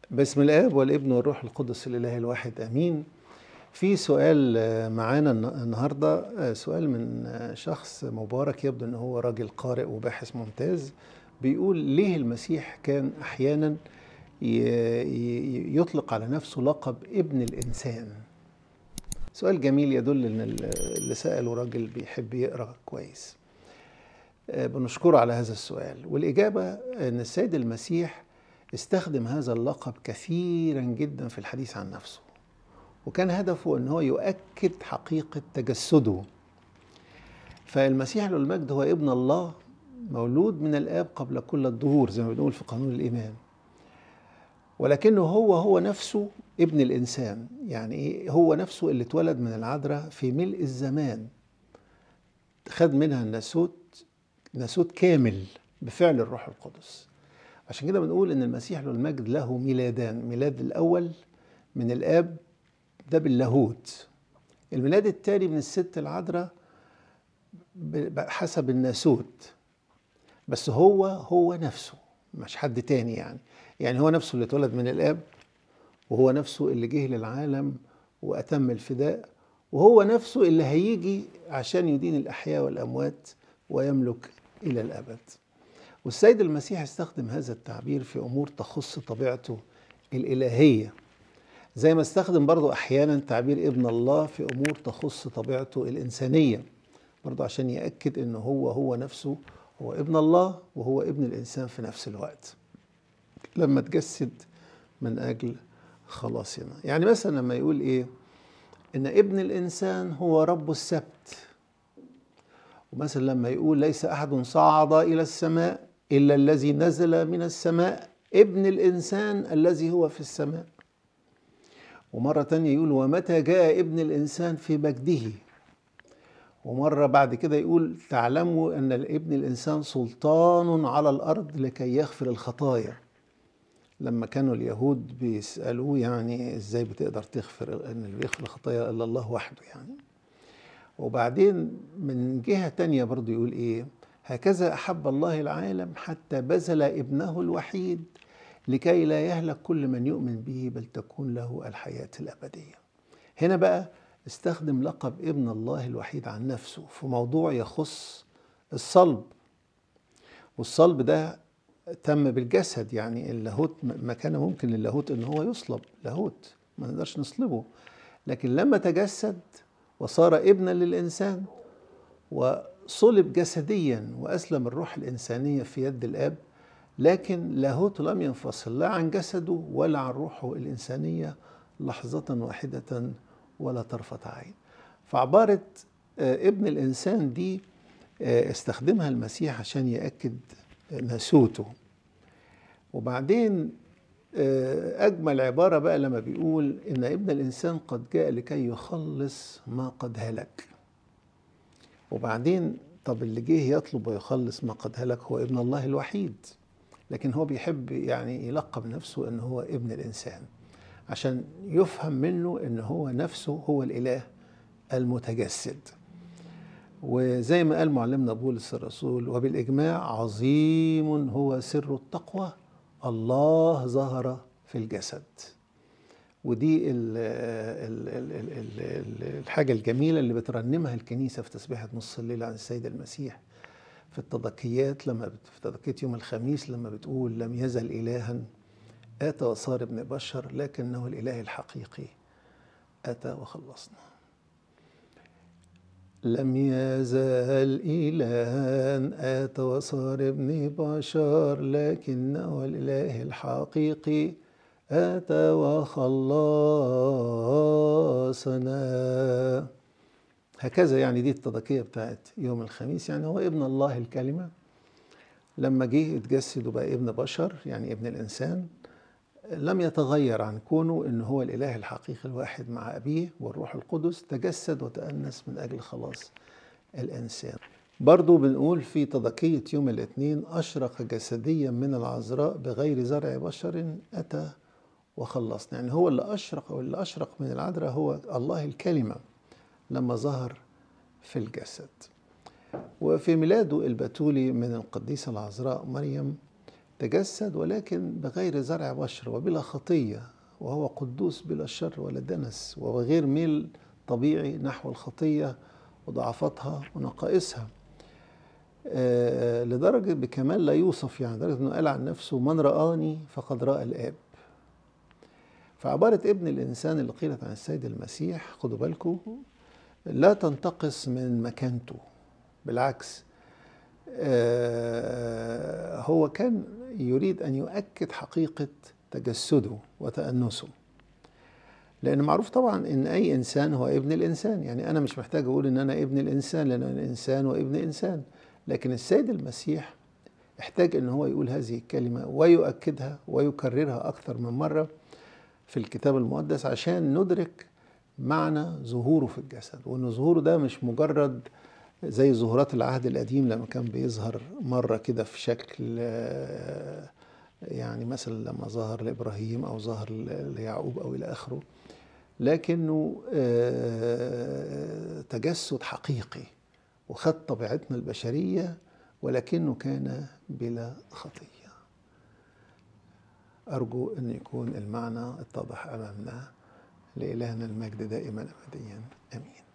باسم الاب والابن والروح القدس الاله الواحد امين في سؤال معانا النهارده سؤال من شخص مبارك يبدو ان هو راجل قارئ وباحث ممتاز بيقول ليه المسيح كان احيانا يطلق على نفسه لقب ابن الانسان سؤال جميل يدل ان اللي ساله راجل بيحب يقرا كويس بنشكره على هذا السؤال والاجابه ان السيد المسيح استخدم هذا اللقب كثيرا جدا في الحديث عن نفسه وكان هدفه ان هو يؤكد حقيقه تجسده فالمسيح له المجد هو ابن الله مولود من الاب قبل كل الدهور زي ما بنقول في قانون الايمان ولكنه هو هو نفسه ابن الانسان يعني ايه هو نفسه اللي اتولد من العذراء في ملء الزمان خد منها الناسوت ناسوت كامل بفعل الروح القدس عشان كده بنقول ان المسيح له المجد له ميلادان ميلاد الاول من الاب ده باللاهوت الميلاد التالي من الست العذراء حسب الناسوت بس هو هو نفسه مش حد تاني يعني يعني هو نفسه اللي اتولد من الاب وهو نفسه اللي جه للعالم واتم الفداء وهو نفسه اللي هيجي عشان يدين الاحياء والاموات ويملك الى الابد والسيد المسيح استخدم هذا التعبير في امور تخص طبيعته الالهيه زي ما استخدم برضو احيانا تعبير ابن الله في امور تخص طبيعته الانسانيه برضو عشان ياكد ان هو هو نفسه هو ابن الله وهو ابن الانسان في نفس الوقت لما تجسد من اجل خلاصنا يعني مثلا لما يقول ايه ان ابن الانسان هو رب السبت ومثلا لما يقول ليس احد صعد الى السماء الا الذي نزل من السماء ابن الانسان الذي هو في السماء ومره تانية يقول ومتى جاء ابن الانسان في مجده ومره بعد كده يقول تعلموا ان ابن الانسان سلطان على الارض لكي يغفر الخطايا لما كانوا اليهود بيسالوه يعني ازاي بتقدر تغفر ان اللي بيغفر الخطايا الا الله وحده يعني وبعدين من جهة تانية برضو يقول إيه هكذا أحب الله العالم حتى بذل ابنه الوحيد لكي لا يهلك كل من يؤمن به بل تكون له الحياة الأبدية هنا بقى استخدم لقب ابن الله الوحيد عن نفسه في موضوع يخص الصلب والصلب ده تم بالجسد يعني اللاهوت ما كان ممكن للاهوت ان هو يصلب لاهوت ما نقدرش نصلبه لكن لما تجسد وصار ابنا للإنسان وصلب جسديا وأسلم الروح الإنسانية في يد الآب لكن لاهوت لم ينفصل لا عن جسده ولا عن روحه الإنسانية لحظة واحدة ولا طرفة عين فعبارة ابن الإنسان دي استخدمها المسيح عشان يأكد ناسوته وبعدين أجمل عبارة بقى لما بيقول إن ابن الإنسان قد جاء لكي يخلص ما قد هلك وبعدين طب اللي جه يطلب ويخلص ما قد هلك هو ابن الله الوحيد لكن هو بيحب يعني يلقب نفسه إن هو ابن الإنسان عشان يفهم منه إن هو نفسه هو الإله المتجسد وزي ما قال معلمنا بولس الرسول وبالإجماع عظيم هو سر التقوى الله ظهر في الجسد ودي ال ال ال ال ال الحاجة الجميلة اللي بترنمها الكنيسة في تسبيحة نص الليل عن السيد المسيح في التضكيات لما في تضكية يوم الخميس لما بتقول لم يزل إلها آتى وصار ابن بشر لكنه الإله الحقيقي أتى وخلصنا لم يزال إلها آتى وصار ابن بشر لكنه الإله الحقيقي آتى وخلصنا هكذا يعني دي التضكية بتاعت يوم الخميس يعني هو ابن الله الكلمة لما جه اتجسد وبقى ابن بشر يعني ابن الإنسان لم يتغير عن كونه ان هو الاله الحقيقي الواحد مع ابيه والروح القدس تجسد وتأنس من اجل خلاص الانسان برضو بنقول في تضكية يوم الاثنين أشرق جسديا من العذراء بغير زرع بشر أتى وخلصنا يعني هو اللي أشرق أو اللي أشرق من العذراء هو الله الكلمة لما ظهر في الجسد وفي ميلاده البتولي من القديسة العذراء مريم تجسد ولكن بغير زرع بشر وبلا خطية وهو قدوس بلا شر ولا دنس وهو غير ميل طبيعي نحو الخطية وضعفاتها ونقائصها آه لدرجة بكمال لا يوصف يعني لدرجة أنه قال عن نفسه من رآني فقد رأى الآب فعبارة ابن الإنسان اللي قيلت عن السيد المسيح خدوا بالكم لا تنتقص من مكانته بالعكس آه هو كان يريد أن يؤكد حقيقة تجسده وتأنسه لأن معروف طبعا إن أي إنسان هو ابن الإنسان يعني أنا مش محتاج أقول إن أنا ابن الإنسان لأن أنا إنسان وابن إنسان لكن السيد المسيح احتاج إن هو يقول هذه الكلمة ويؤكدها ويكررها أكثر من مرة في الكتاب المقدس عشان ندرك معنى ظهوره في الجسد وإن ظهوره ده مش مجرد زي ظهورات العهد القديم لما كان بيظهر مرة كده في شكل يعني مثلا لما ظهر لإبراهيم أو ظهر ليعقوب أو إلى آخره لكنه تجسد حقيقي وخد طبيعتنا البشرية ولكنه كان بلا خطية أرجو أن يكون المعنى اتضح أمامنا لإلهنا المجد دائما أبديا آمين